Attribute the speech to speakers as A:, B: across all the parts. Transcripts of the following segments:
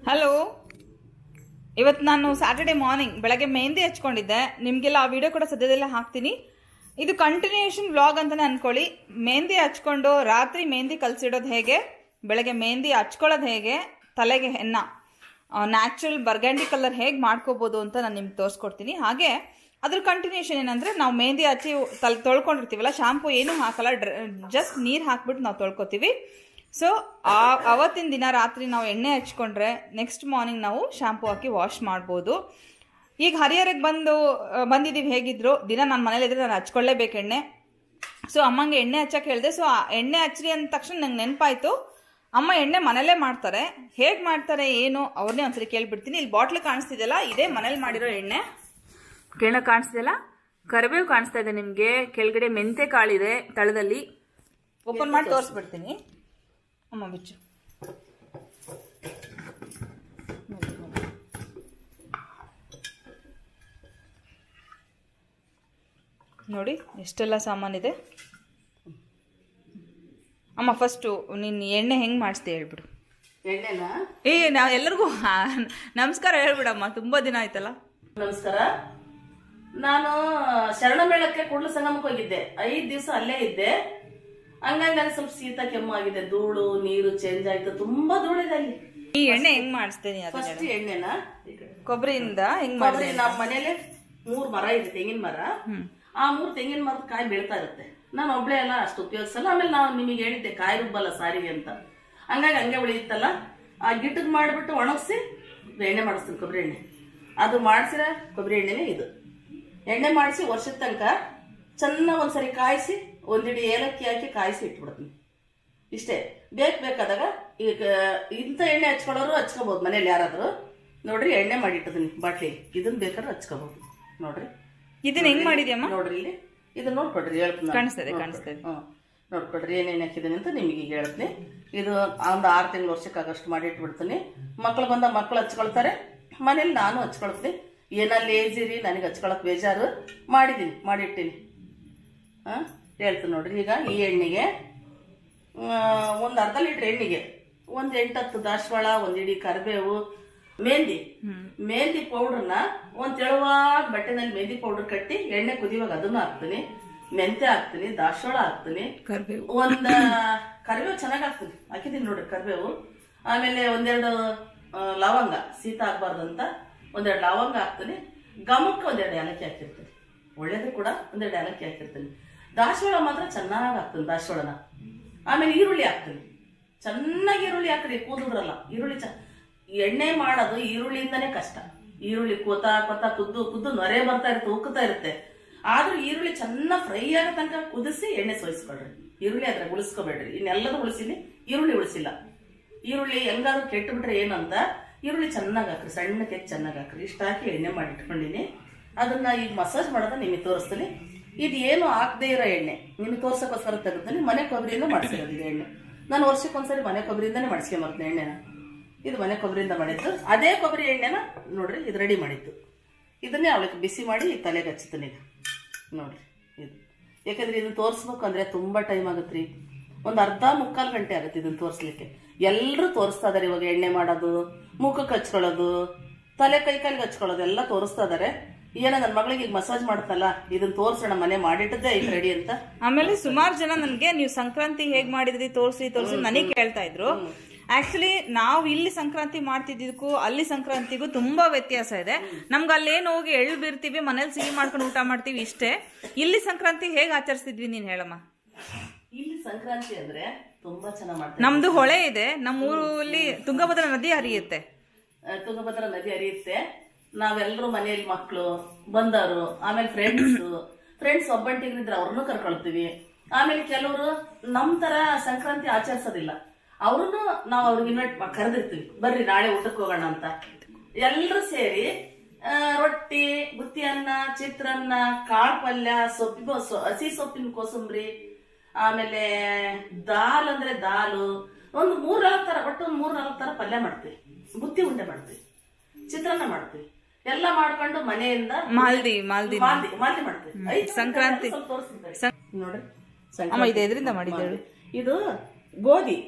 A: Hello ಇವತ್ತು ನಾನು Saturday morning ಬೆಳಗ್ಗೆ ಮೆಹಂದಿ ಹಚ್ಕೊಂಡಿದ್ದೆ ನಿಮಗೆಲ್ಲ ಆ ವಿಡಿಯೋ ಕೂಡ ಸದ್ಯದಲ್ಲೇ ಹಾಕ್ತೀನಿ ಇದು ಕಂಟಿನ್ಯೂಷನ್ ವ್ಲಾಗ್ ಅಂತಲೇ ಅನ್ಕೊಳ್ಳಿ ಮೆಹಂದಿ ಹಚ್ಕೊಂಡು ರಾತ್ರಿ ಮೆಹಂದಿ ಕಲಸಿಡೋದು ಹೇಗೆ ಬೆಳಗ್ಗೆ ಮೆಹಂದಿ ಹಚ್ಕೊಳ್ಳೋದು ಹೇಗೆ ತಲೆಗೆ ಹೆನ್ನ ನ್ಯಾಚುರಲ್ ಬರ್ಗ್ಯಾಂಡಿ ಕಲರ್ ಹೇಗೆ ಮಾಡ್ಕೋಬೋದು ಅಂತ ನಾನು ನಿಮ್ಗೆ ತೋರಿಸ್ಕೊಡ್ತೀನಿ ಹಾಗೆ ಅದ್ರ ಕಂಟಿನ್ಯೂಷನ್ ಏನಂದ್ರೆ ನಾವು ಮೆಹಂದಿ ಹಚ್ಚಿ ತಲೆ ತೊಳ್ಕೊಂಡಿರ್ತೀವಲ್ಲ ಶಾಂಪು ಏನೂ ಹಾಕಲ್ಲ ಜಸ್ಟ್ ನೀರು ಹಾಕ್ಬಿಟ್ಟು ನಾವು ತೊಳ್ಕೊತೀವಿ ಸೊ ಆ ಅವತ್ತಿನ ದಿನ ರಾತ್ರಿ ನಾವು ಎಣ್ಣೆ ಹಚ್ಕೊಂಡ್ರೆ ನೆಕ್ಸ್ಟ್ ಮಾರ್ನಿಂಗ್ ನಾವು ಶಾಂಪು ಹಾಕಿ ವಾಶ್ ಮಾಡ್ಬೋದು ಈಗ ಹರಿಹರಕ್ಕೆ ಬಂದು ಆ, ಬಂದಿದ್ದೀವಿ ಹೇಗಿದ್ರು ದಿನ ನನ್ನ ಮನೇಲಿ ಇದ್ರೆ ನಾನು ಹಚ್ಕೊಳ್ಳೇಬೇಕು ಎಣ್ಣೆ ಸೊ ಅಮ್ಮಂಗೆ ಎಣ್ಣೆ ಹಚ್ಚಕ್ಕೆ ಹೇಳಿದೆ ಸೊ ಆ ಎಣ್ಣೆ ಹಚ್ಚ್ರಿ ಅಂದ ತಕ್ಷಣ ನಂಗೆ ನೆನಪಾಯ್ತು ಅಮ್ಮ ಎಣ್ಣೆ ಮನೇಲೇ ಮಾಡ್ತಾರೆ ಹೇಗೆ ಮಾಡ್ತಾರೆ ಏನು ಅವ್ರನ್ನೇ ಒಂದ್ಸರಿ ಕೇಳ್ಬಿಡ್ತೀನಿ ಇಲ್ಲಿ ಬಾಟ್ಲ್ ಕಾಣಿಸ್ತಿದೆಯಲ್ಲ ಇದೇ ಮನೇಲಿ ಮಾಡಿರೋ ಎಣ್ಣೆ ಕೆಳ ಕಾಣಿಸ್ತಿದೆಯಲ್ಲ ಕರಿಬೇವು ಕಾಣಿಸ್ತಾ ಇದೆ ನಿಮಗೆ ಕೆಳಗಡೆ ಮೆಂತೆ ಕಾಳಿದೆ ತಳದಲ್ಲಿ ಓಪನ್ ಮಾಡಿ ತೋರಿಸ್ಬಿಡ್ತೀನಿ ಅಮ್ಮ ಬಿಚ್ಚು ನೋಡಿ ಎಷ್ಟೆಲ್ಲ ಸಾಮಾನಿದೆ ಅಮ್ಮ ಫಸ್ಟು ನೀನು ಎಣ್ಣೆ ಹೆಂಗೆ ಮಾಡಿಸ್ದೆ ಹೇಳ್ಬಿಡು
B: ಎಣ್ಣೆನ
A: ಏ ನಾ ಎಲ್ಲರಿಗೂ ನಮಸ್ಕಾರ ಹೇಳ್ಬಿಡಮ್ಮ ತುಂಬ ದಿನ ಆಯ್ತಲ್ಲ
B: ನಮಸ್ಕಾರ ನಾನು ಶರಣ ಮೇಳಕ್ಕೆ ಕೂಡ್ಲು ಸಂಗಮಕ್ಕೆ ಹೋಗಿದ್ದೆ ಐದ್ ದಿವಸ ಅಲ್ಲೇ ಇದ್ದೆ ಹಂಗಾಗಿ ನನಗೆ ಸ್ವಲ್ಪ ಶೀತ ಕೆಮ್ಮು ಆಗಿದೆ ಧೂಳು ನೀರು ಚೇಂಜ್ ಆಯ್ತು ತುಂಬಾ ಧೂಳಿದೆ ಅಲ್ಲಿ
A: ಈ ಎಣ್ಣೆ ಹೆಂಗ್ ಮಾಡಿಸ್ತೀನಿ ಅದನ್ನ
B: ಫಸ್ಟ್ ಎಣ್ಣೆನ
A: ಕೊಬ್ಬರಿಯಿಂದ ಹೆಂಗ್
B: ಕೊಬ್ಬರಿ
A: ಮಾಡಿದೆ
B: ನಮ್ಮ ಮನೇಲಿ ಮೂರ್ ಮರ ಇದೆ ತೆಂಗಿನ ಮರ ಆ ಮೂರ್ ತೆಂಗಿನ ಮರದ ಕಾಯಿ ಬೀಳ್ತಾ ಇರುತ್ತೆ ನಾನು ಒಬ್ಳೆ ಎಲ್ಲ ಅಷ್ಟು ಉಪಯೋಗಿಸಲ್ಲ ಆಮೇಲೆ ನಾವು ನಿಮಗೆ ಹೇಳಿದ್ದೆ ಕಾಯಿ ರುಬ್ಬಲ್ಲ ಸಾರಿಗೆ ಅಂತ ಹಂಗಾಗಿ ಹಂಗೆ ಉಳಿಯುತ್ತಲ್ಲ ಆ ಗಿಟ್ಟದ್ ಮಾಡಿಬಿಟ್ಟು ಒಣಗಿಸಿ ಎಣ್ಣೆ ಮಾಡಿಸ್ತೀನಿ ಕೊಬ್ಬರಿ ಎಣ್ಣೆ ಅದು ಮಾಡಿಸಿರ ಕೊಬ್ಬರಿ ಎಣ್ಣೆನೇ ಇದು ಎಣ್ಣೆ ಮಾಡಿಸಿ ವರ್ಷದ ತನಕ ಚೆನ್ನಾಗಿ ಒಂದ್ಸರಿ ಕಾಯಿಸಿ ಒಂದಿಡಿ ಏಲಕ್ಕಿ ಹಾಕಿ ಕಾಯಿಸಿ ಇಟ್ಬಿಡ್ತೀನಿ ಇಷ್ಟೇ ಬೇಕು ಬೇಕಾದಾಗ ಈಗ ಇಂಥ ಎಣ್ಣೆ ಹಚ್ಕೊಳ್ಳೋರು ಹಚ್ಕೋಬಹುದು ಮನೇಲಿ ಯಾರಾದ್ರು ನೋಡ್ರಿ ಎಣ್ಣೆ ಮಾಡಿಟ್ಟಿದ್ದೀನಿ ಬಾಟ್ಲಿ ಇದನ್ನ ಬೇಕಾದ್ರೆ ಹಚ್ಕೋಬಹುದು ನೋಡ್ರಿ
A: ಇದನ್ನ ಹೆಂಗ್ ಮಾಡಿದ್ಯಮ್ಮ
B: ನೋಡ್ರಿ ಇಲ್ಲಿ ಇದನ್ನ ನೋಡ್ಕೊಡ್ರಿ ಹೇಳ್ತೀನಿ ನಾನು.
A: ಕಾಣಿಸ್ತದೆ,
B: ನೋಡ್ಕೊಡ್ರಿ.
A: ಕಾಣಿಸ್ತದೆ.
B: ಹ್ಮ್. ನೋಡ್ಕೊಡ್ರಿ ಏನೇನು ಹಾಕಿದ್ದೀನಿ ಅಂತ ನಿಮಗೆ ಈಗ ಹೇಳ್ತೀನಿ ಇದು ಒಂದು ಆರು ತಿಂಗಳು ವರ್ಷಕ್ಕಾಗಷ್ಟು ಮಾಡಿ ಇಟ್ಬಿಡ್ತೀನಿ ಮಕ್ಳು ಬಂದ ಮಕ್ಳು ಹಚ್ಕೊಳ್ತಾರೆ ಮನೇಲಿ ನಾನು ಹಚ್ಕೊಳ್ತೀನಿ ಏನ ಲೇಜಿ ರೀ ನನಗೆ ಹಚ್ಕೊಳಕ್ ಬೇಜಾರು ಮಾಡಿದ್ದೀನಿ ಮಾಡಿಟ್ಟಿನಿ ಹಾಂ ಹೇಳ್ತೀನಿ ನೋಡ್ರಿ ಈಗ ಈ ಎಣ್ಣೆಗೆ ಒಂದು ಅರ್ಧ ಲೀಟ್ರ್ ಎಣ್ಣೆಗೆ ಒಂದು ಎಂಟತ್ತು ದಾಸವಾಳ ಒಂದು ಇಡೀ ಕರಿಬೇವು ಮೆಹಂದಿ ಮೆಹಂದಿ ಪೌಡ್ರನ್ನ ಒಂದು ತೆಳುವಾದ ಬಟ್ಟೆನಲ್ಲಿ ಮೆಹಂದಿ ಪೌಡರ್ ಕಟ್ಟಿ ಎಣ್ಣೆ ಕುದಿಯುವಾಗ ಅದನ್ನು ಹಾಕ್ತೀನಿ ಮೆಂತೆ ಹಾಕ್ತೀನಿ ದಾಸವಾಳ ಹಾಕ್ತೀನಿ
A: ಕರ್ಬೇವು
B: ಒಂದ ಕರಿಬೇವು ಚೆನ್ನಾಗಿ ಹಾಕ್ತೀನಿ ಹಾಕಿದ್ದೀನಿ ನೋಡ್ರಿ ಕರಿಬೇವು ಆಮೇಲೆ ಒಂದೆರಡು ಆ, ಲವಂಗ ಶೀತ ಆಗ್ಬಾರ್ದು ಅಂತ ಒಂದೆರಡು ಲವಂಗ ಹಾಕ್ತೀನಿ ಗಮಕ್ಕೆ ಒಂದೆರಡು ಏಲಕ್ಕಿ ಹಾಕಿರ್ತೀನಿ ಒಳ್ಳೇದು ಕೂಡ ಒಂದೆರಡು ಏಲಕ್ಕಿ ಹಾಕಿರ್ತೀನಿ ದಾಸವಾಳ ಮಾತ್ರ ಚೆನ್ನಾಗಿ ಹಾಕ್ತೀನಿ ದಾಸವಾಳನ ಆಮೇಲೆ ಈರುಳ್ಳಿ ಹಾಕ್ತೀನಿ ಚೆನ್ನಾಗಿ ಈರುಳ್ಳಿ ಹಾಕ್ರಿ ಕೂದುಡ್ರಲ್ಲ ಈರುಳ್ಳಿ ಚ ಎಣ್ಣೆ ಮಾಡೋದು ಈರುಳ್ಳಿಯಿಂದನೇ ಕಷ್ಟ ಈರುಳ್ಳಿ ಕೊತ ಕೊತ ಕುದ್ದು ಕುದ್ದು ನೊರೆ ಬರ್ತಾ ಇರುತ್ತೆ ಉಕ್ಕುತ್ತಾ ಇರುತ್ತೆ ಆದ್ರೂ ಈರುಳ್ಳಿ ಚೆನ್ನಾಗಿ ಫ್ರೈ ಆಗೋ ತನಕ ಕುದಿಸಿ ಎಣ್ಣೆ ಸೋಯಿಸ್ಕೊಳ್ರಿ ಈರುಳ್ಳಿ ಅದ್ರ ಉಳಿಸ್ಕೋಬೇಡ್ರಿ ಇನ್ನೆಲ್ಲದೂ ಉಳಿಸಿನಿ ಈರುಳ್ಳಿ ಉಳಿಸಿಲ್ಲ ಈರುಳ್ಳಿ ಹೆಂಗಾದ್ರೂ ಕೆಟ್ಟು ಬಿಟ್ರೆ ಏನಂತ ಈರುಳ್ಳಿ ಚೆನ್ನಾಗಿ ಹಾಕ್ರಿ ಸಣ್ಣ ಕೆಚ್ಚ ಚೆನ್ನಾಗಿ ಹಾಕ್ರಿ ಇಷ್ಟ ಹಾಕಿ ಎಣ್ಣೆ ಮಾಡಿ ಇಟ್ಕೊಂಡಿನಿ ಅದನ್ನ ಈಗ ಮಸಾಜ್ ಮಾಡೋದ ನಿಮಗೆ ತೋರಿಸ್ತೀನಿ ಇದು ಏನು ಹಾಕದೇ ಇರೋ ಎಣ್ಣೆ ನಿಮಗೆ ತೋರ್ಸಕ್ಕೋಸ್ಕರ ತೆಗೆದ್ತೀನಿ ಮನೆ ಕೊಬ್ಬರಿಯಿಂದ ಮಾಡಿಸಿರೋದು ಇದು ಎಣ್ಣೆ ನಾನು ವರ್ಷಕ್ಕೊಂದ್ಸರಿ ಮನೆ ಕೊಬ್ಬರಿಯಿಂದನೇ ಮಾಡಿಸ್ಕೊಂಬರ್ತೀನಿ ಎಣ್ಣೆನ ಇದು ಮನೆ ಕೊಬ್ಬರಿಯಿಂದ ಮಾಡಿದ್ದು ಅದೇ ಕೊಬ್ಬರಿ ಎಣ್ಣೆನ ನೋಡ್ರಿ ಇದು ರೆಡಿ ಮಾಡಿದ್ದು ಇದನ್ನೇ ಅವಳಿಗೆ ಬಿಸಿ ಮಾಡಿ ತಲೆಗೆ ಹಚ್ತೀನಿ ಈಗ ನೋಡ್ರಿ ಇದು ಯಾಕಂದ್ರೆ ಇದನ್ನ ತೋರಿಸ್ಬೇಕು ಅಂದ್ರೆ ತುಂಬಾ ಟೈಮ್ ಆಗುತ್ತೆ ರೀ ಒಂದು ಅರ್ಧ ಮುಕ್ಕಾಲು ಗಂಟೆ ಆಗುತ್ತೆ ಇದನ್ನ ತೋರಿಸ್ಲಿಕ್ಕೆ ಎಲ್ಲರೂ ತೋರಿಸ್ತಾ ಇದಾರೆ ಇವಾಗ ಎಣ್ಣೆ ಮಾಡೋದು ಮುಖಕ್ಕೆ ಹಚ್ಕೊಳ್ಳೋದು ತಲೆ ಕೈ ಕಾಲಿಗೆ ಹಚ್ಕೊಳ್ಳೋದು ಎಲ್ಲ ತೋರಿಸ್ತಾ ಇದಾರೆ ಏನೋ ನನ್ನ ಮಗಳಿಗೆ ಈಗ ಮಸಾಜ್ ಮಾಡ್ತಲ್ಲ ಇದನ್ನ ತೋರ್ಸೋಣ ಮನೆ ಮಾಡಿಟ್ಟದ್ದೇ ಐತೆ ರೆಡಿ ಅಂತ
A: ಆಮೇಲೆ ಸುಮಾರು ಜನ ನನಗೆ ನೀವು ಸಂಕ್ರಾಂತಿ ಹೇಗ್ ಮಾಡಿದ್ರಿ ತೋರಿಸಿ ತೋರಿಸಿ ನನಗೆ ಕೇಳ್ತಾ ಇದ್ರು ಆಕ್ಚುಲಿ ನಾವು ಇಲ್ಲಿ ಸಂಕ್ರಾಂತಿ ಮಾಡ್ತಿದ್ದಕ್ಕೂ ಅಲ್ಲಿ ಸಂಕ್ರಾಂತಿಗೂ ತುಂಬಾ ವ್ಯತ್ಯಾಸ ಇದೆ ನಮ್ಗೆ ಅಲ್ಲೇನು ಹೋಗಿ ಎಳ್ಳು ಬೀರ್ತೀವಿ ಮನೇಲಿ ಸಿಹಿ ಮಾಡ್ಕೊಂಡು ಊಟ ಮಾಡ್ತೀವಿ ಇಷ್ಟೇ ಇಲ್ಲಿ ಸಂಕ್ರಾಂತಿ ಹೇಗ್ ಆಚರಿಸ್ತಿದ್ವಿ ನೀನ್ ಹೇಳಮ್ಮ
B: ಇಲ್ಲಿ ಸಂಕ್ರಾಂತಿ ಅಂದ್ರೆ ತುಂಬಾ ಚೆನ್ನಾಗಿ ಮಾಡ್ತಾರೆ
A: ನಮ್ದು ಹೊಳೆ ಇದೆ ನಮ್ಮ ಊರಲ್ಲಿ ತುಂಗಭದ್ರಾ ನದಿ ಹರಿಯುತ್ತೆ
B: ಆ, ತುಂಗಭದ್ರಾ ನದಿ ಹರಿಯುತ್ತೆ ನಾವೆಲ್ಲರೂ ಮನೆಯಲ್ಲಿ ಮಕ್ಕಳು ಬಂದವರು ಆಮೇಲೆ ಫ್ರೆಂಡ್ಸ್ ಫ್ರೆಂಡ್ಸ್ ಒಬ್ಬಂಟಿಗರಿದ್ರೆ ಅವ್ರನ್ನೂ ಕರ್ಕೊಳ್ತೀವಿ ಆಮೇಲೆ ಕೆಲವರು ನಮ್ ತರ ಸಂಕ್ರಾಂತಿ ಆಚರಿಸೋದಿಲ್ಲ ಅವ್ರನ್ನು ನಾವು ಅವ್ರಿಗೆ ಇನ್ವೈಟ್ ಕರೆದಿರ್ತೀವಿ ಬರ್ರಿ ನಾಳೆ ಊಟಕ್ಕೆ ಹೋಗೋಣ ಅಂತ ಎಲ್ಲರೂ ಸೇರಿ ಆ, ರೊಟ್ಟಿ ಬುತ್ತಿ ಅನ್ನ ಚಿತ್ರಾನ್ನ ಕಾಳು ಪಲ್ಯ ಸೊಪ್ಪು ಸೊ- ಹಸಿ ಸೊಪ್ಪಿನ ಕೋಸಂಬರಿ ಆಮೇಲೆ ದಾಲ್ ಅಂದ್ರೆ ದಾಲು ಒಂದು ಮೂರ್ ನಾಲ್ಕು ತರ ಒಟ್ಟು ಒಂದು ಮೂರ್ ನಾಲ್ಕು ತರ ಪಲ್ಯ ಮಾಡ್ತೀವಿ ಬುತ್ತಿ ಉಂಡೆ ಮಾಡ್ತೀವಿ ಚಿತ್ರಾನ್ನ ಮಾಡ್ತೀವಿ ಎಲ್ಲ ಮಾಡ್ಕೊಂಡು ಮನೆಯಿಂದ
A: ಮಾಲ್ದಿ ಮಾಲ್ದಿ
B: ಮಾಲ್ದಿ ಮಾಲ್ದಿ ಮಾಡ್ತೀವಿ ಐದು ಜನ
A: ಸಂಕ್ರಾಂತಿ.
B: ಸ್ವಲ್ಪ ತೋರಿಸ್ತೀನಿ
A: ಸಂ-
B: ನೋಡ್ರಿ
A: ಅಮ್ಮ ಇದು ಎದ್ರಿಂದ ಮಾಡಿದ್ದೇಳು
B: ಇದು ಗೋಧಿ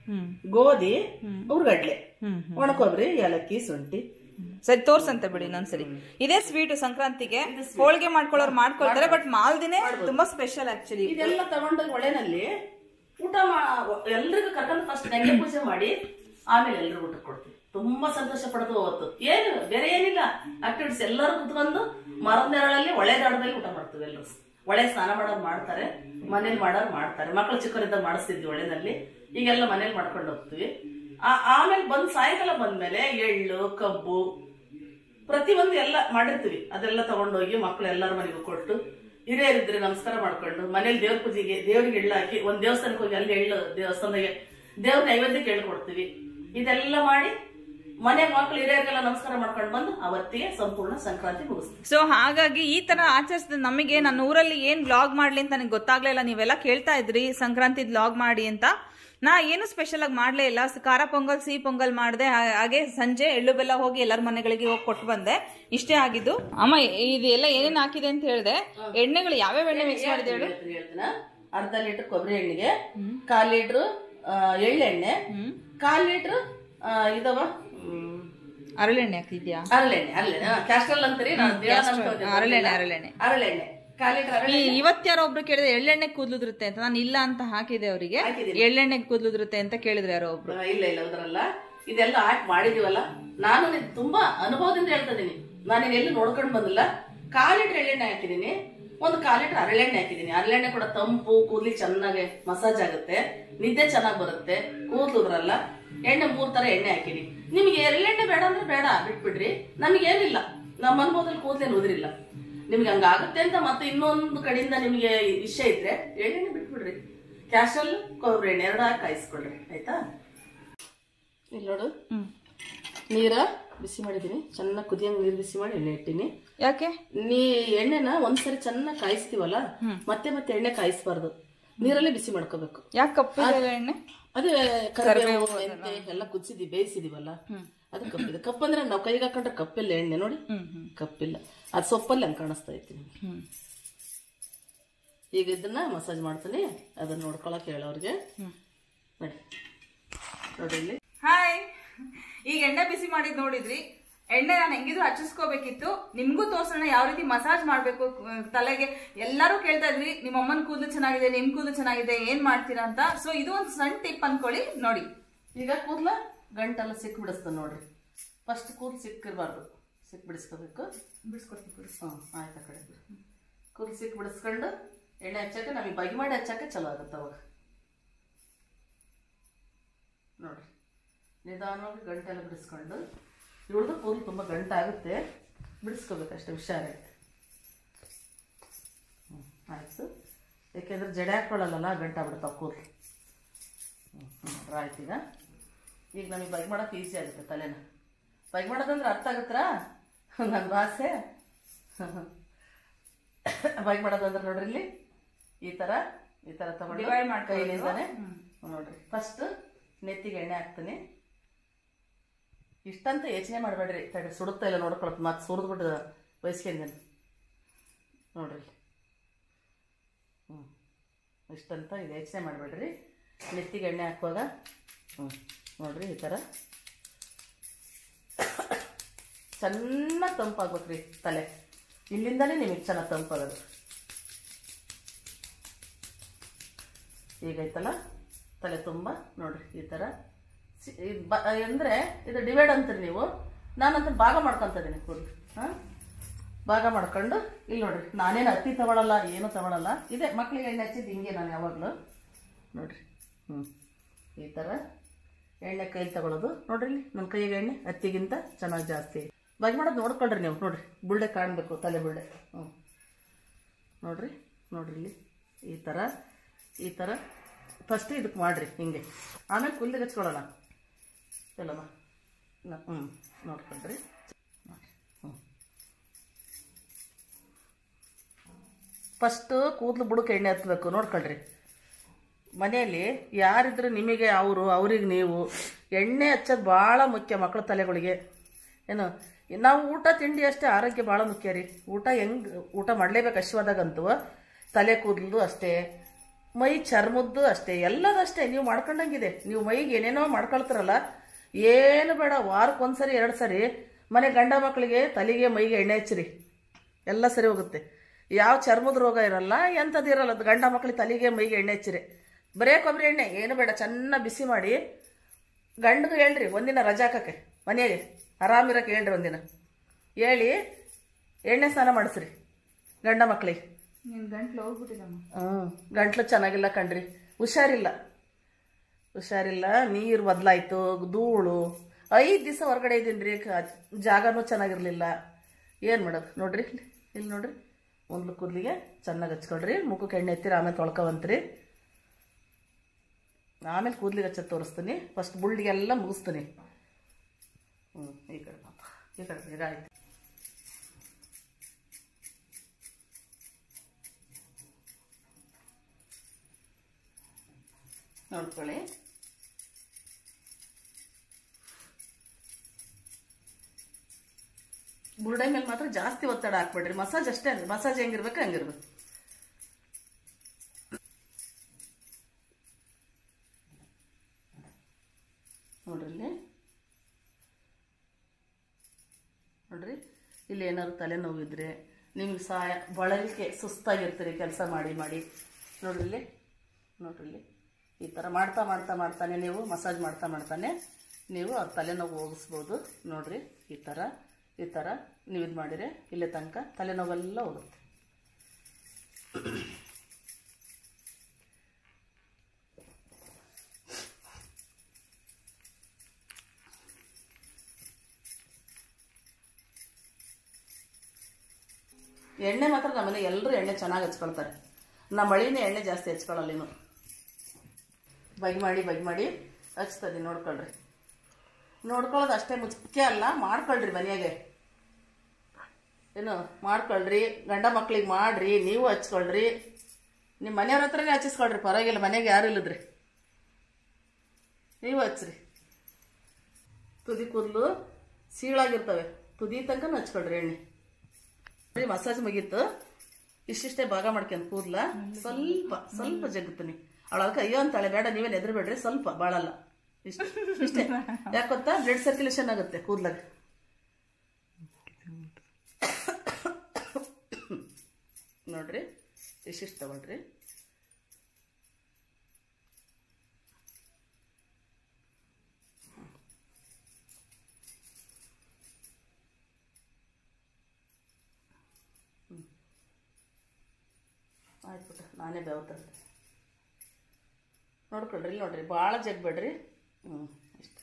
A: ಹ್ಮ್
B: ಗೋಧಿ ಹುರ್ಗಡ್ಲೆ
A: ಹ್ಮ್
B: ಒಣಕೊಬ್ಬರಿ ಏಲಕ್ಕಿ ಶುಂಠಿ
A: ಸರಿ ತೋರ್ಸಂತೆ ಬಿಡಿ ಇನ್ನೊಂದ್ಸರಿ ಇದೇ ಸ್ವೀಟ್ ಸಂಕ್ರಾಂತಿಗೆ ಹೋಳಿಗೆ ಮಾಡ್ಕೊಳ್ಳೋರು ಮಾಡ್ಕೊಳ್ತಾರೆ ಬಟ್ ಮಾಲ್ದಿನೇ ತುಂಬಾ ಸ್ಪೆಷಲ್ ಆಕ್ಚುಲಿ
B: ಇದೆಲ್ಲ ತಗೊಂಡು ಒಳೆನಲ್ಲಿ ಊಟ ಮಾ ಎಲ್ರಿಗೂ ಕರ್ಕೊಂಡು ಫಸ್ಟ್ ಗಂಗೆ ಪೂಜೆ ಮಾಡಿ ಆಮೇಲೆ ಎಲ್ರಿಗೂ ಊಟ ಕೊಡ್ತೀವಿ ತುಂಬಾ ಸಂತೋಷ ಪಡ್ತು ಅವತ್ತು ಏನು ಬೇರೆ ಏನಿಲ್ಲ ಆಕ್ಟಿವಿಟೀಸ್ ಎಲ್ಲರೂ ಕುತ್ಕೊಂಡು ಮರದ ನೆರಳಲ್ಲಿ ಒಳೆ ದಡದಲ್ಲಿ ಊಟ ಮಾಡ್ತೀವಿ ಎಲ್ಲರೂ ಒಳೆ ಸ್ನಾನ ಮಾಡೋರು ಮಾಡ್ತಾರೆ ಮನೇಲಿ ಮಾಡೋರು ಮಾಡ್ತಾರೆ ಮಕ್ಕಳು ಚಿಕ್ಕವರಿದ್ದಾಗ ಮಾಡಿಸ್ತಿದ್ವಿ ಒಳೆನಲ್ಲಿ ಈಗೆಲ್ಲ ಮನೇಲಿ ಮಾಡ್ಕೊಂಡು ಹೋಗ್ತೀವಿ ಆ- ಆಮೇಲೆ ಬಂದ್ ಸಾಯಂಕಾಲ ಬಂದ್ಮೇಲೆ ಎಳ್ಳು ಕಬ್ಬು ಪ್ರತಿಯೊಂದು ಎಲ್ಲ ಮಾಡಿರ್ತೀವಿ ಅದೆಲ್ಲ ತಗೊಂಡೋಗಿ ಮಕ್ಕಳು ಎಲ್ಲರ ಮನೆಗೂ ಕೊಟ್ಟು ಹಿರಿಯರಿದ್ರೆ ನಮಸ್ಕಾರ ಮಾಡ್ಕೊಂಡು ಮನೇಲಿ ದೇವ್ರ ಪೂಜೆಗೆ ದೇವ್ರಿಗೆ ಎಳ್ಳು ಹಾಕಿ ಒಂದ್ ದೇವಸ್ಥಾನಕ್ಕೆ ಹೋಗಿ ಅಲ್ಲಿ ಎಳ್ಳು ದೇವಸ್ಥಾನದಾಗೆ ದೇವ್ರ ನೈವೇದ್ಯಕ್ಕೆ ಎಳ್ಳು ಕೊಡ್ತೀವಿ ಇದೆಲ್ಲ ಮಾಡಿ ಮನೆ ಮಕ್ಕಳು ಹಿರಿಯರಿಗೆಲ್ಲ ನಮಸ್ಕಾರ ಮಾಡ್ಕೊಂಡು ಬಂದು ಅವತ್ತಿಗೆ ಸಂಪೂರ್ಣ ಸಂಕ್ರಾಂತಿ ಮುಗಿಸ್ತೀವಿ
A: ಸೊ ಹಾಗಾಗಿ ಈ ತರ ಆಚರಿಸಿದ ನಮಗೆ ನನ್ನ ಊರಲ್ಲಿ ಏನ್ ಬ್ಲಾಗ್ ಮಾಡ್ಲಿ ಅಂತ ನನಗೆ ಗೊತ್ತಾಗ್ಲಿಲ್ಲ ನೀವೆಲ್ಲ ಕೇಳ್ತಾ ಇದ್ರಿ ಸಂಕ್ರಾಂತಿ ಬ್ಲಾಗ್ ಮಾಡಿ ಅಂತ ನಾ ಏನು ಸ್ಪೆಷಲ್ ಆಗಿ ಮಾಡ್ಲೇ ಇಲ್ಲ ಸ- ಖಾರ ಪೊಂಗಲ್ ಸಿಹಿ ಪೊಂಗಲ್ ಮಾಡಿದೆ ಹಾಗೆ ಸಂಜೆ ಎಳ್ಳು ಬೆಲ್ಲ ಹೋಗಿ ಎಲ್ಲರ ಮನೆಗಳಿಗೆ ಹೋಗಿ ಕೊಟ್ಟು ಬಂದೆ ಇಷ್ಟೇ ಆಗಿದ್ದು ಅಮ್ಮ ಇದೆಲ್ಲ ಏನೇನ್ ಹಾಕಿದೆ ಅಂತ ಹೇಳಿದೆ ಎಣ್ಣೆಗಳು ಯಾವ್ಯಾವ ಎಣ್ಣೆ ಮಿಕ್ಸ್ ಮಾಡಿದೆ ಹೇಳು
B: ಹೇಳ್ತೀನಿ, ಹೇಳ್ತೀನ ಅರ್ಧ ಲೀಟರ್ ಕೊಬ್ಬರಿ ಎಣ್ಣೆಗೆ ಕಾಲ್ ಲೀಟ್ರ್ ಎಳ್ಳೆಣ್ಣೆ ಕಾಲ್ ಲೀಟ್ರ್ ಇದವ ಹ್ಮ್,
A: ಅರಳೆಣ್ಣೆ ಹಾಕಿದ್ಯಾ
B: ಹರಳೆಣ್ಣೆ ಹರಳೆಣ್ಣೆ ಕ್ಯಾಸ್ಟ್ರಲ್ ಅಂತೀರಿ ನಾನು ದೇವರ ಅನ್ಕೊಂಡಿದ್ದೆ.
A: ಹರಳೆಣ್ಣೆ ಹರಳೆಣ್ಣೆ
B: ಹರಳೆಣ್ಣೆ ಕಾಲ್ ಲೀಟರ್ ಹರಳೆಣ್ಣೆ
A: ಈ ಇವತ್ತ್ಯಾರೋ ಒಬ್ರು ಕೇಳಿದ್ರೆ ಎಳ್ಳೆಣ್ಣೆ ಕೂದ್ಲುದಿರುತ್ತೆ ಅಂತ ನಾನು ಇಲ್ಲ ಅಂತ ಹಾಕಿದೆ ಅವರಿಗೆ
B: ಹಾಕಿದ್ದೀನಿ.
A: ಎಳ್ಳೆಣ್ಣೆ ಕೂದ್ಲುದಿರುತ್ತೆ ಅಂತ ಕೇಳಿದ್ರೆ ಯಾರೋ ಒಬ್ರು
B: ಆ, ಇಲ್ಲ ಇಲ್ಲ ಉದ್ರಲ್ಲ ಇದೆಲ್ಲ ಹಾಕಿ ಮಾಡಿದೀವಲ್ಲ ನಾನು ನಿನ್ ತುಂಬಾ ಅನುಭವದಿಂದ ಹೇಳ್ತಾ ಇದೀನಿ ನಾನು ಎಲ್ಲಿ ನೋಡ್ಕೊಂಡು ಬಂದಿಲ್ಲ ಕಾಲ್ ಲೀಟರ್ ಎಳ್ಳೆಣ್ಣೆ ಹಾಕಿದೀನಿ ಒಂದು ಕಾಲ್ ಲೀಟರ್ ಹರಳೆಣ್ಣೆ ಹಾಕಿದೀನಿ ಹರಳೆಣ್ಣೆ ಕೂಡ ತಂಪು ಕೂದ್ಲಿ ಚೆನ್ನಾಗಿ ಮಸಾಜ್ ಆಗುತ್ತೆ ನಿದ್ದೆ ಚೆನ್ನಾಗಿ ಬರುತ್ತೆ ಕೂದ್ಲು ಉದ್ರಲ್ಲ ಎಣ್ಣೆ ಮೂರ್ ತರ ಎಣ್ಣೆ ಹಾಕಿನಿ ನಿಮಗೆ ಎಳ್ಳೆಣ್ಣೆ ಬೇಡ ಅಂದ್ರೆ ಬೇಡ ಬಿಟ್ಬಿಡ್ರಿ ನಮಗೇನಿಲ್ಲ ನಮ್ಮ ಅನುಭವದಲ್ಲಿ ಕೂದ್ಲೇನು ಉದ್ರಿಲ್ಲ ನಿಮ್ಗೆ ಹಂಗಾಗುತ್ತೆ ಅಂತ ಮತ್ತೆ ಇನ್ನೊಂದು ಕಡೆಯಿಂದ ನಿಮಗೆ ವಿಷಯ ಇದ್ರೆ ಎಣ್ಣೆಣ್ಣೆ ಬಿಟ್ಬಿಡ್ರಿ ಕ್ಯಾಶಲ್ ಕೊಬ್ಬರಿ ಎಣ್ಣೆ ಎರಡು ಹಾಕಿ ಕಾಯಿಸ್ಕೊಳ್ರಿ ಆಯ್ತಾ ಇಲ್ಲಿ ನೋಡು ನೀರ ಬಿಸಿ ಮಾಡಿದ್ದೀನಿ ಚೆನ್ನಾಗಿ ಕುದಿಯಂಗ್ ನೀರು ಬಿಸಿ ಮಾಡಿ ಎಣ್ಣೆ ಇಟ್ಟಿನಿ
A: ಯಾಕೆ
B: ನೀ ಎಣ್ಣೆನ ಒಂದ್ಸರಿ ಚೆನ್ನಾಗಿ ಕಾಯಿಸ್ತೀವಲ್ಲ ಮತ್ತೆ ಮತ್ತೆ ಎಣ್ಣೆ ಕಾಯಿಸ್ಬಾರ್ದು ನೀರಲ್ಲೇ ಬಿಸಿ ಮಾಡ್ಕೋಬೇಕು
A: ಯಾಕೆ ಕಪ್ಪಿದೆ ಎಣ್ಣೆ
B: ಅದೇ ಕರಿಬೇವು ಮೆಂತೆ ಎಲ್ಲ ಕುದಿಸಿದ್ವಿ ಬೇಯಿಸಿದೀವಲ್ಲ ಅದು ಕಪ್ಪಿದೆ ಕಪ್ಪಂದ್ರೆ ನಾವು ಕೈಗೆ ಹಾಕೊಂಡ್ರೆ ಕಪ್ಪಿಲ್ಲ ಎಣ್ಣೆ ನೋಡಿ ಕಪ್ಪಿಲ್ಲ ಅದು ಸೊಪ್ಪಲ್ಲಿ ಹಂಗೆ ಕಾಣಿಸ್ತಾ ಐತಿ ನಿಮ್ಗೆ ಈಗ ಇದನ್ನ ಮಸಾಜ್ ಮಾಡ್ತೀನಿ ಅದನ್ನ ನೋಡ್ಕೊಳಕ್ ಹೇಳೋರ್ಗೆ ನೋಡಿ ನೋಡಿ ಇಲ್ಲಿ
A: ಹಾಯ್ ಈಗ ಎಣ್ಣೆ ಬಿಸಿ ಮಾಡಿದ್ ನೋಡಿದ್ರಿ ಎಣ್ಣೆ ನಾನು ಹೆಂಗಿದ್ರು ಹಚ್ಚಿಸ್ಕೋಬೇಕಿತ್ತು ನಿಮ್ಗೂ ತೋರ್ಸೋಣ ಯಾವ ರೀತಿ ಮಸಾಜ್ ಮಾಡ್ಬೇಕು ಅಹ್, ತಲೆಗೆ ಎಲ್ಲರೂ ಕೇಳ್ತಾ ಇದ್ರಿ ನಿಮ್ಮ ಅಮ್ಮನ ಕೂದಲು ಚೆನ್ನಾಗಿದೆ ನಿಮ್ ಕೂದಲು ಚೆನ್ನಾಗಿದೆ ಏನ್ ಮಾಡ್ತೀರಾ ಅಂತ ಸೊ ಇದು ಒಂದು ಸಣ್ಣ ಟಿಪ್ ಅನ್ಕೊಳ್ಳಿ ನೋಡಿ
B: ಈಗ ಕೂದಲ ಗಂಟೆಲ್ಲ ಸಿಕ್ ಬಿಡಿಸ್ತಾನೆ ನೋಡ್ರಿ ಫಸ್ಟ್ ಕೂದಲು ಸಿಕ್ಕಿರಬಾರ್ದು ಸಿಕ್ ಬಿಡಿಸ್ಕೋಬೇಕು
A: ಬಿಡಿಸ್ಕೊಡ್ತೀನಿ
B: ಹ್ಞೂ ಆಯ್ತು ಆ ಕಡೆ ಕೂದಲು ಸಿಕ್ ಬಿಡಿಸ್ಕೊಂಡು ಎಣ್ಣೆ ಹಚ್ಚಕ್ಕೆ ನಮಗೆ ಬಗೆ ಮಾಡಿ ಹಚ್ಚಕ್ಕೆ ಚಲೋ ಆಗುತ್ತೆ ಅವಾಗ ನೋಡ್ರಿ ನಿಧಾನವಾಗಿ ಗಂಟೆಲ್ಲ ಬಿಡಿಸ್ಕೊಂಡು ಇವಳ್ದು ಕೂದಲು ತುಂಬ ಗಂಟೆ ಆಗುತ್ತೆ ಬಿಡಿಸ್ಕೋಬೇಕಷ್ಟೇ ಹುಷಾರಾಗಿ ಹ್ಞೂ ಆಯಿತು ಯಾಕೆಂದ್ರೆ ಜಡೆ ಹಾಕ್ಕೊಳ್ಳಲ್ಲ ಗಂಟೆ ಆಗ್ಬಿಡ್ತಾವೆ ಕೂದಲು ಹ್ಞೂ ಹ್ಞೂ ಆಯ್ತು ಈಗ ಈಗ ನಮಗೆ ಬಗೆ ಮಾಡೋಕೆ ಈಸಿ ಆಗುತ್ತೆ ತಲೆನ ಬಗೆ ಮಾಡೋದಂದ್ರೆ ಅರ್ಥ ಆಗುತ್ತಾ ನನ್ನ ಭಾಷೆ ಬಗೆ ಮಾಡೋದಂದ್ರೆ ನೋಡ್ರಿ ಇಲ್ಲಿ ಈ ಥರ ಈ ಥರ ತಗೊಂಡು
A: Divide ಮಾಡ್ಕೊಳ್ಳೋದು.
B: ಕೈಲಿಂದಾನೆ ನೋಡ್ರಿ ಫಸ್ಟ್ ನೆತ್ತಿಗೆ ಎಣ್ಣೆ ಹಾಕ್ತೀನಿ ಇಷ್ಟಂತ ಯೋಚನೆ ಮಾಡಬೇಡ್ರಿ ತಡಿ ಸುಡುತ್ತಾ ಇಲ್ಲ ನೋಡ್ಕೊಳತ್ ಮತ್ತೆ ಸುರಿದ್ಬಿಟ್ಟು ಬಯಸ್ಕೊಂಡೇನೆ ನೋಡ್ರಿ ಹ್ಞೂ ಇಷ್ಟಂತ ಇದು ಯೋಚನೆ ಮಾಡಬೇಡ್ರಿ ನೆತ್ತಿಗೆ ಎಣ್ಣೆ ಹಾಕುವಾಗ ಹ್ಞೂ ನೋಡ್ರಿ ಈ ಥರ ಚೆನ್ನಾಗಿ ತಂಪಾಗ್ಬೇಕ್ರಿ ತಲೆ ಇಲ್ಲಿಂದನೇ ನಿಮಗೆ ಚೆನ್ನಾಗಿ ತಂಪಾಗೋದು ಈಗೈತಲ್ಲ ತಲೆ ತುಂಬ ನೋಡ್ರಿ ಈ ಥರ ಸಿ- ಇದ್ ಬ ಅಂದರೆ ಇದು ಡಿವೈಡ್ ಅಂತೀರಿ ನೀವು ನಾನಂತ ಭಾಗ ಮಾಡ್ಕೊತ ಇದೀನಿ ಕೂದಲು ಹಾಂ ಭಾಗ ಮಾಡ್ಕೊಂಡು ಇಲ್ಲಿ ನೋಡ್ರಿ ನಾನೇನು ಅತ್ತಿ ತಗೊಳಲ್ಲ ಏನು ತಗೊಳಲ್ಲ ಇದೆ ಮಕ್ಳಿಗೆ ಎಣ್ಣೆ ಹಚ್ಚಿದ್ದು ಹಿಂಗೆ ನಾನು ಯಾವಾಗಲೂ ನೋಡ್ರಿ ಹ್ಞೂ ಈ ಥರ ಎಣ್ಣೆ ಕೈಲಿ ತಗೊಳ್ಳೋದು ನೋಡ್ರಿ ಇಲ್ಲಿ ನನ್ನ ಕೈಗೆ ಎಣ್ಣೆ ಹತ್ತಿಗಿಂತ ಚೆನ್ನಾಗಿ ಜಾಸ್ತಿ ಭಾಗ ಮಾಡೋದು ನೋಡ್ಕೊಳ್ರಿ ನೀವು ನೋಡ್ರಿ ಬುಳ್ಳೆ ಕಾಣಬೇಕು ತಲೆ ಬುಳ್ಳೆ ಹ್ಞೂ ನೋಡ್ರಿ ನೋಡ್ರಿ ಇಲ್ಲಿ ಈ ಥರ ಈ ಥರ ಫಸ್ಟ್ ಇದಕ್ಕೆ ಮಾಡಿರಿ ಹಿಂಗೆ ಆಮೇಲೆ ಕುಲ್ಲಿಗೆ ಹಚ್ಕೊಳ್ಳೋಣ ಎಲ್ಲಮ್ಮ ಹ್ಞೂ ನೋಡ್ಕೊಂಡ್ರಿ ನೋಡ್ರಿ ಹ್ಞೂ ಫಸ್ಟು ಕೂದಲು ಬುಡಕ್ಕೆ ಎಣ್ಣೆ ಹತ್ಬೇಕು ನೋಡ್ಕೊಳ್ರಿ ಮನೆಯಲ್ಲಿ ಯಾರಿದ್ರು ನಿಮಗೆ ಅವರು ಅವ್ರಿಗೆ ನೀವು ಎಣ್ಣೆ ಹಚ್ಚೋದು ಭಾಳ ಮುಖ್ಯ ಮಕ್ಕಳ ತಲೆಗಳಿಗೆ ಏನು ನಾವು ಊಟ ತಿಂಡಿ ಅಷ್ಟೇ ಆರೋಗ್ಯ ಭಾಳ ಮುಖ್ಯ ರೀ ಊಟ ಹೆಂಗೆ ಊಟ ಮಾಡಲೇಬೇಕು ಅಶ್ವದಾಗಂತೂ ತಲೆ ಕೂದಲು ಅಷ್ಟೇ ಮೈ ಚರ್ಮದ್ದು ಅಷ್ಟೇ ಎಲ್ಲದಷ್ಟೇ ನೀವು ಮಾಡ್ಕೊಂಡಂಗಿದೆ ನೀವು ಮೈಗೆ ಏನೇನೋ ಮಾಡ್ಕೊಳ್ತಾರಲ್ಲ ಏನು ಬೇಡ ವಾರಕ್ಕೊಂದ್ಸರಿ ಎರಡು ಸರಿ ಮನೆ ಗಂಡ ಮಕ್ಕಳಿಗೆ ತಲೆಗೆ ಮೈಗೆ ಎಣ್ಣೆ ಹಚ್ಚಿರಿ ಎಲ್ಲ ಸರಿ ಹೋಗುತ್ತೆ ಯಾವ ಚರ್ಮದ ರೋಗ ಇರಲ್ಲ ಎಂಥದ್ದು ಇರಲ್ಲ ಅದು ಗಂಡ ಮಕ್ಕಳಿಗೆ ತಲೆಗೆ ಮೈಗೆ ಎಣ್ಣೆ ಹಚ್ಚಿರಿ ಬರೇ ಕೊಬ್ಬರಿ ಎಣ್ಣೆ ಏನು ಬೇಡ ಚೆನ್ನಾಗಿ ಬಿಸಿ ಮಾಡಿ ಗಂಡಗೆ ಹೇಳ್ರಿ ಒಂದಿನ ರಜಾ ಹಾಕಕ್ಕೆ ಮನೆಗೆ ಆರಾಮಿರಕ್ಕೆ ಹೇಳ್ರಿ ಒಂದಿನ ಹೇಳಿ ಎಣ್ಣೆ ಸ್ನಾನ ಮಾಡಿಸ್ರಿ ಗಂಡ ಮಕ್ಕಳಿಗೆ
A: ನಿನ್ ಗಂಟ್ಲು ಹೋಗ್ಬಿಟ್ಟಿದಮ್ಮ
B: ಹ್ಞೂ ಗಂಟ್ಲು ಚೆನ್ನಾಗಿಲ್ಲ ಕಣ್ರಿ ಹುಷಾರಿಲ್ಲ ಹುಷಾರಿಲ್ಲ ನೀರು ಬದಲಾಯ್ತು ಧೂಳು ಐದು ದಿವಸ ಹೊರಗಡೆ ಇದ್ದೀನಿ ರೀ ಜಾಗನೂ ಚೆನ್ನಾಗಿರಲಿಲ್ಲ ಏನು ಮಾಡೋದು ನೋಡ್ರಿ ಇಲ್ಲಿ ನೋಡ್ರಿ ಒಂದು ಕೂದಲಿಗೆ ಚೆನ್ನಾಗಿ ಹಚ್ಕೊಳ್ರಿ ಮುಖಕ್ಕೆ ಎಣ್ಣೆ ಎತ್ತಿರಿ ಆಮೇಲೆ ತೊಳ್ಕೊವಂತ್ರಿ ಆಮೇಲೆ ಕೂದಲಿಗೆ ಹಚ್ಚೋದು ತೋರಿಸ್ತೀನಿ ಫಸ್ಟ್ ಬುಳ್ಳಿಗೆಲ್ಲ ಮುಗಿಸ್ತೀನಿ ಹ್ಞೂ ಈ ಕಡೆ ಪಾಪ ಈ ಕಡೆ ಈಗ ಆಯ್ತು ನೋಡ್ಕೊಳ್ಳಿ ಬುರುಡೆ ಮೇಲೆ ಮಾತ್ರ ಜಾಸ್ತಿ ಒತ್ತಡ ಹಾಕ್ಬೇಡ್ರಿ ಮಸಾಜ್ ಅಷ್ಟೇ ಮಸಾಜ್ ಹೆಂಗಿರ್ಬೇಕು ಹಂಗಿರ್ಬೇಕು ನೋಡ್ರಿ ಇಲ್ಲಿ ನೋಡ್ರಿ ಇಲ್ಲಿ ಏನಾದ್ರು ತಲೆನೋವಿದ್ರೆ ನಿಮ್ಗೆ ಸಹಾಯ ಬಳಲಿಕೆ ಸುಸ್ತಾಗಿರ್ತೀರಿ ಕೆಲಸ ಮಾಡಿ ಮಾಡಿ ನೋಡ್ರಿ ಇಲ್ಲಿ ನೋಡ್ರಿ ಇಲ್ಲಿ ಈ ಥರ ಮಾಡ್ತಾ ಮಾಡ್ತಾ ಮಾಡ್ತಾನೆ ನೀವು ಮಸಾಜ್ ಮಾಡ್ತಾ ಮಾಡ್ತಾನೆ ನೀವು ಅವ್ರ ತಲೆನೋವು ಹೋಗಿಸ್ಬೋದು ನೋಡ್ರಿ ಈ ಥರ ಈ ಥರ ನೀವು ಇದು ಮಾಡಿದ್ರೆ ಇಲ್ಲೇ ತನಕ ತಲೆನೋವೆಲ್ಲ ಹೋಗುತ್ತೆ ಎಣ್ಣೆ ಮಾತ್ರ ನಮ್ಮನೆ ಎಲ್ಲರೂ ಎಣ್ಣೆ ಚೆನ್ನಾಗಿ ಹಚ್ಕೊಳ್ತಾರೆ ನಮ್ಮ ಬಳಿನೇ ಎಣ್ಣೆ ಜಾಸ್ತಿ ಹಚ್ಕೊಳ್ಳಲ್ಲ ಇನ್ನು ಬಗೆ ಮಾಡಿ ಬಗೆ ಮಾಡಿ ಹಚ್ತದೆ ನೋಡ್ಕೊಳ್ರಿ ನೋಡ್ಕೊಳ್ಳೋದು ಅಷ್ಟೇ ಮುಖ್ಯ ಅಲ್ಲ ಮಾಡ್ಕೊಳ್ರಿ ಮನೆಯಾಗೆ ಏನು ಮಾಡ್ಕೊಳ್ರಿ ಗಂಡ ಮಕ್ಳಿಗೆ ಮಾಡ್ರಿ ನೀವು ಹಚ್ಕೊಳ್ರಿ ನಿಮ್ಮ ಮನೆಯವ್ರ ಹತ್ರನೇ ಹಚ್ಚಿಸ್ಕೊಳ್ರಿ ಪರವಾಗಿಲ್ಲ ಮನೆಗೆ ಯಾರು ಇಲ್ಲದ್ರಿ ನೀವು ಹಚ್ಚ್ರಿ ತುದಿ ಕೂದಲು ಸೀಳಾಗಿರ್ತವೆ ತುದಿ ತನಕ ಹಚ್ಕೊಳ್ರಿ ಎಣ್ಣೆ ಬರೀ ಮಸಾಜ್ ಮುಗೀತು ಇಷ್ಟಿಷ್ಟೇ ಭಾಗ ಮಾಡ್ಕೊಂಡ್ ಕೂದ್ಲ ಸ್ವಲ್ಪ ಸ್ವಲ್ಪ ಜಗ್ಗುತ್ತೀನಿ ಅವಳಕ್ಕೆ ಅಯ್ಯೋ ಅಂತಾಳೆ ಬೇಡ ನೀವೇನು ಎದುರುಬೇಡ್ರಿ ಸ್ವಲ್ಪ ಬಾಳಲ್ಲ ಇಷ್ಟ ಇಷ್ಟೇ ಯಾಕೆ ಗೊತ್ತಾ ಬ್ಲಡ್ ಸರ್ಕ್ಯುಲೇಷನ್ ಆಗುತ್ತೆ ಕೂದ್ಲಾಗ ನೋಡ್ರಿ ಇಷ್ಟಿಷ್ಟು ತಗೊಳ್ರಿ ಆಯ್ತು ಬಿಟ್ಟು ನಾನೇ ಬೆವತಂತೆ ನೋಡ್ಕೊಳ್ರಿ ಇಲ್ಲಿ ನೋಡ್ರಿ ಭಾಳ ಜಗ್ಬೇಡ್ರಿ ಹ್ಞೂ ಇಷ್ಟು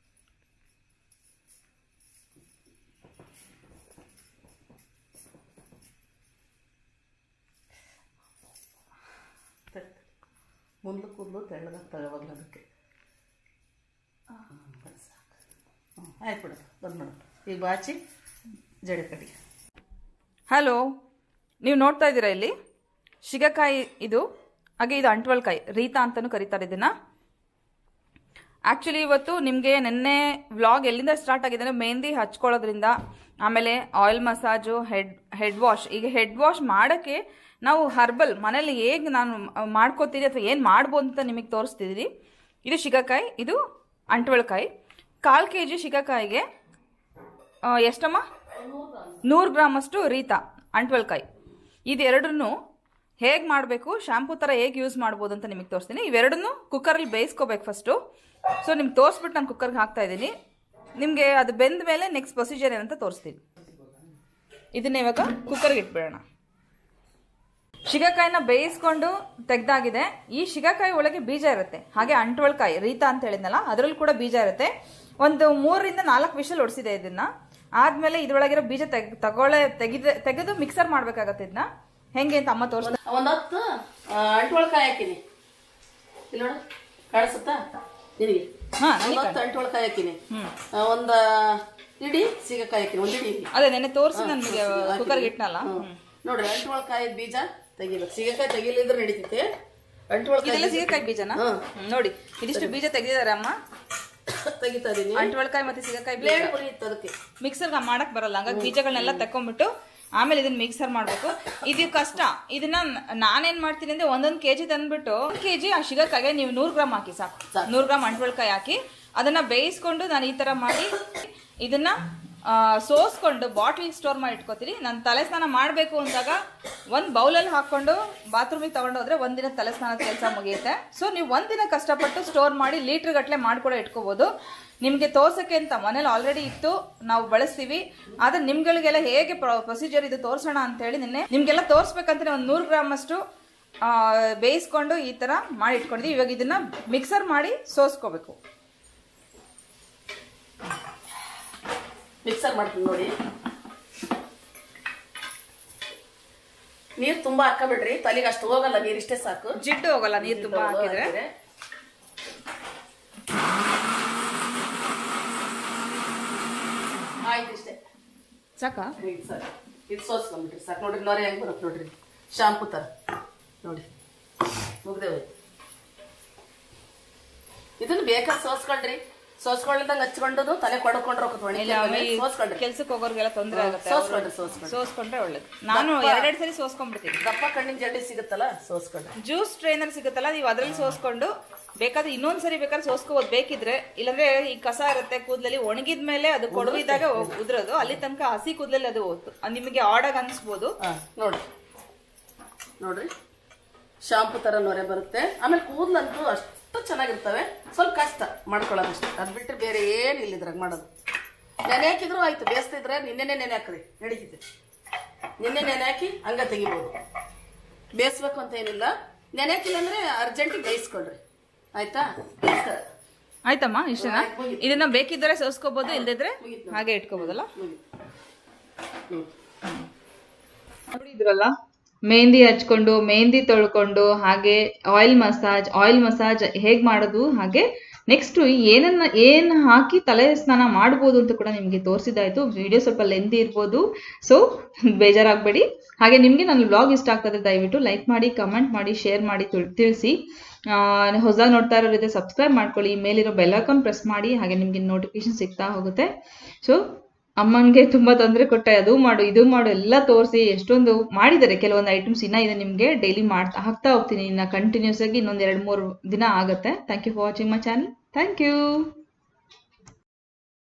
B: ಮುಂದೆ ಕೂದಲು ತೆಳ್ಳಗಾಗ್ತವೆ ಯಾವಾಗಲೂ ಅದಕ್ಕೆ ಹ್ಮ್, ಬಸ್ ಸಾಕು ಹ್ಞೂ ಆಯ್ತು ಬಿಡು ಬಂದು ಮಾಡು ಈಗ ಬಾಚಿ ಜಡೆ ಕಡಿ
A: ಹಲೋ ನೀವು ನೋಡ್ತಾ ಇದ್ದೀರಾ ಇಲ್ಲಿ ಶಿಗಕಾಯಿ ಇದು ಹಾಗೆ ಇದು ಅಂಟ್ವಳ್ಕಾಯಿ ರೀತಾ ಅಂತಾನೂ ಕರೀತಾರೆ ಇದನ್ನ ಆಕ್ಚುಲಿ ಇವತ್ತು ನಿಮಗೆ ನಿನ್ನೆ ವ್ಲಾಗ್ ಎಲ್ಲಿಂದ ಸ್ಟಾರ್ಟ್ ಆಗಿದೆ ಅಂದ್ರೆ ಮೆಹಂದಿ ಹಚ್ಕೊಳ್ಳೋದ್ರಿಂದ ಆಮೇಲೆ oil massage head head wash ಈಗ ಹೆಡ್ ವಾಶ್ ಮಾಡೋಕ್ಕೆ ನಾವು ಹರ್ಬಲ್ ಮನೇಲಿ ಹೇಗೆ ನಾನು ಮಾಡ್ಕೋತೀನಿ ಅಥವಾ ಏನು ಮಾಡ್ಬೋದು ಅಂತ ನಿಮಗೆ ತೋರಿಸ್ತಿದ್ದೀನಿ ಇದು ಶಿಗಕಾಯಿ ಇದು ಅಂಟ್ವಳ್ಕಾಯಿ ಕಾಲು ಕೆ ಜಿ ಶಿಗಕಾಯಿಗೆ ಆ, ಎಷ್ಟಮ್ಮ ನೂರು ಗ್ರಾಮಷ್ಟು ರೀತಾ ಅಂಟ್ವಲ್ಕಾಯಿ ಇದೆರಡನ್ನು ಹೇಗೆ ಮಾಡಬೇಕು ಶಾಂಪೂ ಥರ ಹೇಗೆ ಯೂಸ್ ಮಾಡ್ಬೋದು ಅಂತ ನಿಮಗೆ ತೋರಿಸ್ತೀನಿ ಇವೆರಡನ್ನು ಕುಕ್ಕರಲ್ಲಿ ಬೇಯಿಸ್ಕೋಬೇಕು ಫಸ್ಟು ಸೊ ನಿಮ್ಗೆ ತೋರಿಸ್ಬಿಟ್ಟು ನಾನು ಕುಕ್ಕರ್ಗೆ ಹಾಕ್ತಾ ಇದ್ದೀನಿ ನಿಮಗೆ ಅದು ಬೆಂದ ಮೇಲೆ ನೆಕ್ಸ್ಟ್ ಪ್ರೊಸೀಜರ್ ಏನಂತ ತೋರಿಸ್ತೀನಿ ಇದನ್ನ ಇವಾಗ ಕುಕ್ಕರ್ಗೆ ಇಟ್ಬಿಡೋಣ ಶಿಗಕಾಯಿನ ಬೇಯಿಸ್ಕೊಂಡು ತೆಗ್ದಾಗಿದೆ ಈ ಶಿಗಕಾಯಿ ಒಳಗೆ ಬೀಜ ಇರುತ್ತೆ ಹಾಗೆ ಅಂಟ್ವಳ್ಕಾಯಿ ರೀತಾ ಅಂತ ಹೇಳಿದ್ನಲ್ಲ ಅದರಲ್ಲೂ ಕೂಡ ಬೀಜ ಇರುತ್ತೆ ಒಂದು ಮೂರರಿಂದ ನಾಲ್ಕು ವಿಷಲ್ ಹೊಡಿಸಿದೆ ಇದನ್ನ ಆದ್ಮೇಲೆ ಇದ್ರೊಳಗಿರೋ ಬೀಜ ತೆಗ್ ತಗೊಳ್ಳೆ ತೆಗೆದು ತೆಗೆದು ಮಿಕ್ಸರ್ ಮಾಡ್ಬೇಕಾಗತ್ತೆ ಇದನ್ನ ಹೆಂಗೆ ಅಂತ ಅಮ್ಮ ತೋರಿಸ್
B: ಒಂದು ಹೊತ್ತು ಅಂಟ್ವಳ್ಕಾಯಿ ಹಾಕಿನಿ ಇಲ್ಲಿ ನೋಡು ಕಾಣಿಸುತ್ತಾ ನಿನಗೆ
A: ಹಾ
B: ಒಂದು ಹೊತ್ತು ಅಂಟ್ವಳ್ಕಾಯಿ ಹಾಕಿನಿ ಆ, ಒಂದು ಇಡಿ ಸೀಗೆಕಾಯಿ ಹಾಕಿನಿ ಒಂದು ಇಡಿ
A: ಅದೇ ನೆನ್ನೆ ತೋರಿಸಿ ನನಗೆ ಕುಕ್ಕರ್ಗೆ ಇಟ್ನಲ್ಲ
B: ಹ್ಮ್. ನೋಡ್ರಿ ಅಂಟ್ವಳ್ಕಾಯಿ ಬೀಜ ತೆಗಿಬೇಕು ಸೀಗೆಕಾಯಿ ತೆಗಿಲಿದ್ರೆ ನಡೀತೈತೆ ಅಂಟ್ವಳ್ಕಾಯಿ
A: ಇದೆಲ್ಲ ಸೀಗೆಕಾಯಿ ಬೀಜನ
B: ಹ್ಮ್.
A: ಹ್ಮ್, ನೋಡಿ ಇದಿಷ್ಟು ಬೀಜ ತೆಗೆದಿದ್ದಾರೆ ಅಮ್ಮ
B: ತೆಗಿತಾ ಇದೀನಿ
A: ಅಂಟ್ವಳ್ಕಾಯಿ ಮತ್ತೆ ಸೀಗೆಕಾಯಿ ಬೀಜ
B: ಬ್ಲೇಡ್ ಉರಿಯುತ್ತೆ ಅದಕ್ಕೆ
A: ಮಿಕ್ಸರ್ ಮಾಡಕ್ ಬರಲ್ಲ ಹಂಗಾಗಿ ಬೀಜಗಳನ್ನೆಲ್ಲ ತಕೊಂಡ್ಬಿಟ್ಟು ಆಮೇಲೆ ಇದನ್ನ ಮಿಕ್ಸರ್ ಮಾಡಬೇಕು ಇದು ಕಷ್ಟ ಇದನ್ನ ನ- ನಾನೇನ್ ಮಾಡ್ತೀನಿ ಅಂದ್ರೆ ಒಂದೊಂದು ಕೆಜಿ ತಂದ್ಬಿಟ್ಟು ಕೆ ಜಿ ಆ ಶಿಗಕ್ಕಾಗೆ ನೀವು ನೂರು ಗ್ರಾಮ್ ಹಾಕಿ ಸಾಕು
B: ಸಾಕು.
A: ನೂರು ಗ್ರಾಮ್ ಅಂಟ್ವಳ್ಕಾಯಿ ಹಾಕಿ ಅದನ್ನ ಬೇಯಿಸ್ಕೊಂಡು ನಾನು ಈ ತರ ಮಾಡಿ ಇದನ್ನ ಆ, ಸೋಸ್ಕೊಂಡು ಬಾಟ್ಲಿಗೆ ಸ್ಟೋರ್ ಮಾಡಿ ಇಟ್ಕೋತೀನಿ ನಾನು ತಲೆ ಸ್ನಾನ ಮಾಡಬೇಕು ಅಂದಾಗ ಒಂದು ಬೌಲಲ್ಲಿ ಹಾಕೊಂಡು ಬಾತ್ರೂಮಿಗೆ ತಗೊಂಡು ಹೋದ್ರೆ ಒಂದಿನ ತಲೆ ಸ್ನಾನದ ಕೆಲಸ ಮುಗಿಯುತ್ತೆ ಸೊ ನೀವು ಒಂದಿನ ಕಷ್ಟಪಟ್ಟು ಸ್ಟೋರ್ ಮಾಡಿ ಲೀಟ್ರ್ ಗಟ್ಟಲೆ ಮಾಡ್ಕೊಡೋ ಇಟ್ಕೋಬಹುದು ನಿಮಗೆ ತೋರ್ಸಕ್ಕೆ ಅಂತ ಮನೇಲಿ ಆಲ್ರೆಡಿ ಇತ್ತು ನಾವು ಬಳಸ್ತೀವಿ ಆದ್ರೆ ನಿಮ್ಗಳಿಗೆಲ್ಲ ಹೇಗೆ ಪ್ರೊಸೀಜರ್ ಇದು ತೋರ್ಸೋಣ ಅಂತ ಹೇಳಿ ನಿನ್ನೆ ನಿಮ್ಗೆಲ್ಲ ತೋರ್ಸ್ಬೇಕಂತ ಒಂದು ನೂರು ಗ್ರಾಮ್ ಅಷ್ಟು ಆ, ಬೇಯಿಸ್ಕೊಂಡು ಈ ತರ ಮಾಡಿ ಇಟ್ಕೊಂಡಿದ್ದೀವಿ ಇವಾಗ ಇದನ್ನ ಮಿಕ್ಸರ್ ಮಾಡಿ ಸೋಸ್ಕೋಬೇಕು
B: ಮಿಕ್ಸರ್ ಮಾಡ್ತೀನಿ ನೋಡಿ ನೀರು ತುಂಬಾ ಹಾಕಬಿಡ್ರಿ ತಲೆಗೆ ಅಷ್ಟು ಹೋಗಲ್ಲ ನೀರು ಇಷ್ಟೇ ಸಾಕು
A: ಜಿಡ್ಡು ಹೋಗಲ್ಲ ನೀರು ತುಂಬಾ ಹಾಕಿದ್ರೆ
B: ಆಯ್ತು ಇಷ್ಟೇ
A: ಸಾಕಾ
B: ಇದು ಸರ್ ಇದು ಸೋಸ್ಕೊಂಬಿಟ್ರಿ ಸಾಕು ನೋಡ್ರಿ ನೊರೆ ಹೆಂಗೆ ಬರುತ್ತೆ ನೋಡ್ರಿ ಶಾಂಪು ಥರ ನೋಡಿ ಮುಗ್ದೆ ಹೋಯ್ತು ಇದನ್ನ ಬೇಕಾದ್ರೆ ಸೋಸ್ಕೊಳ್ರಿ ಸೋಸ್ಕೊಳ್ಳಿದಂಗೆ ಹಚ್ಕೊಂಡು ತಲೆ ಕೊಡ್ಕೊಂಡ್ರೆ ಹೋಗುತ್ತೆ
A: ಇಲ್ಲ
B: ಒಣಗಿ ಸೋಸ್ಕೊಳ್ರಿ
A: ಕೆಲ್ಸಕ್ಕೆ ಹೋಗೋರ್ಗೆಲ್ಲ ತೊಂದರೆ ಆಗುತ್ತೆ
B: ಸೋಸ್ಕೊಳ್ರಿ ಸೋಸ್ಕೊಳ್ರಿ
A: ಸೋಸ್ಕೊಂಡ್ರೆ ಒಳ್ಳೇದು ನಾನು ಎರಡೆರಡು ಸರಿ ಸೋಸ್ಕೊಂಡ್ಬಿಡ್ತೀನಿ
B: ದಪ್ಪ ಕಣ್ಣಿನ ಜಡ್ಡಿ ಸಿಗುತ್ತಲ್ಲ ಸೋಸ್ಕೊಳ್ರಿ
A: ಜ್ಯೂಸ್ ಟ್ರೈನರ್ ಸಿಗುತ್ತಲ್ಲ ನೀವು ಅದ್ರಲ್ಲಿ ಸೋಸ್ಕೊಂಡು ಬೇಕಾದ್ರೆ ಇನ್ನೊಂದ್ ಸರಿ ಬೇಕಾದ್ರೆ ಸೋಸ್ಕೋಬೋದು ಬೇಕಿದ್ರೆ ಇಲ್ಲಾಂದ್ರೆ ಈ ಕಸ ಇರುತ್ತೆ ಕೂದಲಲ್ಲಿ ಒಣಗಿದ ಮೇಲೆ ಅದು ಕೊಡವಿದಾಗ ಉದ್ರೋದು ಅಲ್ಲಿ ತನಕ ಹಸಿ ಕೂದಲಲ್ಲಿ ಅದು ಹೋಗ್ತು ಅದ್ ನಿಮಗೆ ಆಡಾಗ ಅನ್ಸ್ಬೋದು
B: ಹಾ ನೋಡ್ರಿ ನೋಡ್ರಿ ಶಾಂಪು ತರ ನೊರೆ ಬರುತ್ತೆ ಆಮೇಲೆ ಕೂದಲಂತೂ ಅಷ್ಟು ಚೆನ್ನಾಗಿರ್ತವೆ ಸ್ವಲ್ಪ ಕಷ್ಟ ಮಾಡ್ಕೊಳ್ಳೋದು ಅಷ್ಟೇ ಅದು ಬಿಟ್ಟರೆ ಬೇರೆ ಏನಿಲ್ಲ ಇದ್ರಾಗ ಮಾಡೋದು ನೆನೆ ಹಾಕಿದ್ರು ಆಯ್ತು ಬೇಯಿಸ್ತಿದ್ರೆ ನಿನ್ನೆನೆ ನೆನೆ ಹಾಕ್ರಿ ನಡೀತಿದೆ ನಿನ್ನೆ ನೆನೆ ಹಾಕಿ ಹಂಗ ತೆಗಿಬೋದು ಬೇಯಿಸ್ಬೇಕು ಅಂತ ಏನಿಲ್ಲ ನೆನೆ ಹಾಕಿಲ್ಲ ಅಂದ್ರೆ ಅರ್ಜೆಂಟಿಗೆ ಬೇಯಿಸ್ಕೊಳ್ರಿ ಆಯ್ತಾ
A: ಆಯ್ತಮ್ಮ ಇಷ್ಟನಾ
B: ಮುಗೀತು.
A: ಇದನ್ನ ಬೇಕಿದ್ರೆ ಸೋಸ್ಕೋಬಹುದು ಇಲ್ದಿದ್ರೆ ಹಾಗೆ ಇಟ್ಕೋಬಹುದಲ್ಲ
B: ಹ್ಞೂ
A: ನೋಡಿದ್ರಲ್ಲ ಮೆಹಂದಿ ಹಚ್ಕೊಂಡು ಮೆಹಂದಿ ತೊಳ್ಕೊಂಡು ಹಾಗೆ ಆಯಿಲ್ ಮಸಾಜ್ ಆಯಿಲ್ ಮಸಾಜ್ ಹೇಗ್ ಮಾಡೋದು ಹಾಗೆ ನೆಕ್ಸ್ಟ್ ಏನನ್ನ ಏನ್ ಹಾಕಿ ತಲೆ ಸ್ನಾನ ಮಾಡ್ಬೋದು ಅಂತ ಕೂಡ ನಿಮಗೆ ತೋರಿಸಿದಾಯ್ತು ವಿಡಿಯೋ ಸ್ವಲ್ಪ ಲೆಂದಿ ಇರ್ಬೋದು ಸೊ ಬೇಜಾರಾಗಬೇಡಿ ಹಾಗೆ ನಿಮಗೆ ನನ್ನ ಬ್ಲಾಗ್ ಇಷ್ಟ ಆಗ್ತದೆ ದಯವಿಟ್ಟು ಲೈಕ್ ಮಾಡಿ ಕಮೆಂಟ್ ಮಾಡಿ ಶೇರ್ ಮಾಡಿ ತಿಳ್- ತಿಳಿಸಿ ಹೊಸದಾಗಿ ನೋಡ್ತಾ ಇರೋರಿದ್ರೆ ಸಬ್ಸ್ಕ್ರೈಬ್ ಮಾಡ್ಕೊಳ್ಳಿ ಮೇಲಿರೋ ಬೆಲ್ ಐಕಾನ್ ಪ್ರೆಸ್ ಮಾಡಿ ಹಾಗೆ ನಿಮಗೆ ನೋಟಿಫಿಕೇಶನ್ ಸಿಗ್ತಾ ಹೋಗುತ್ತೆ ಸೊ ಅಮ್ಮನಿಗೆ ತುಂಬಾ ತೊಂದರೆ ಕೊಟ್ಟೆ ಅದು ಮಾಡು ಇದು ಮಾಡು ಎಲ್ಲ ತೋರಿಸಿ ಎಷ್ಟೊಂದು ಮಾಡಿದ್ದಾರೆ ಕೆಲವೊಂದು ಐಟಮ್ಸ್ ಇನ್ನ ಇದೆ ನಿಮಗೆ ಡೈಲಿ ಮಾಡ್ತಾ ಹಾಕ್ತಾ ಹೋಗ್ತೀನಿ ಇನ್ನ ಕಂಟಿನ್ಯೂಸ್ ಆಗಿ ಇನ್ನೊಂದು ಎರಡು ಮೂರು ದಿನ ಆಗುತ್ತೆ thank you for watching my channel thank you